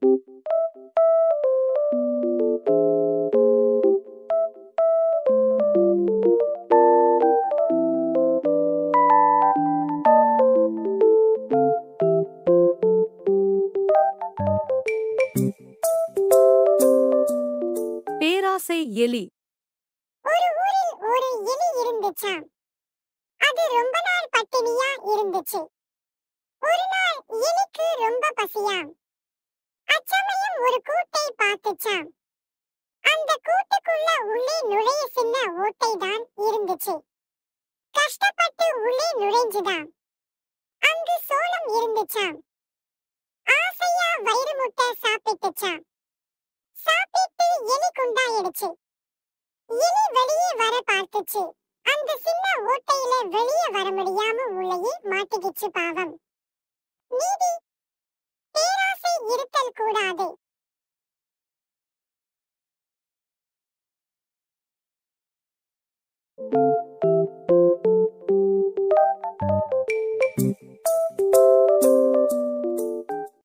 பேராசை எலி ஒரு ஊரில் ஒரு எலி இருந்துச்சாம் அது ரொம்ப நாள் பட்டினியா இருந்துச்சு ஒரு நாள் எலிக்கு ரொம்ப பசியாம் அச்சமயம் ஒரு கூட்டை பார்த்துச்சாம் அந்த கூட்டுக்குள்ள உள்ளே நுழைய சின்ன ஓட்டை தான் இருந்துச்சு கஷ்டப்பட்டு உள்ளே நுழைஞ்சுதாம் அங்கு சோளம் இருந்துச்சாம் ஆசையா வயிறு முட்டை சாப்பிட்டுச்சாம் சாப்பிட்டு எலி குண்டாயிடுச்சு எலி வெளியே வர பார்த்துச்சு அந்த சின்ன ஓட்டையில வெளியே வர முடியாம உள்ளேயே மாட்டிக்கிச்சு பாவம் நீதி பேராசை இருத்தல் கூடாது thank you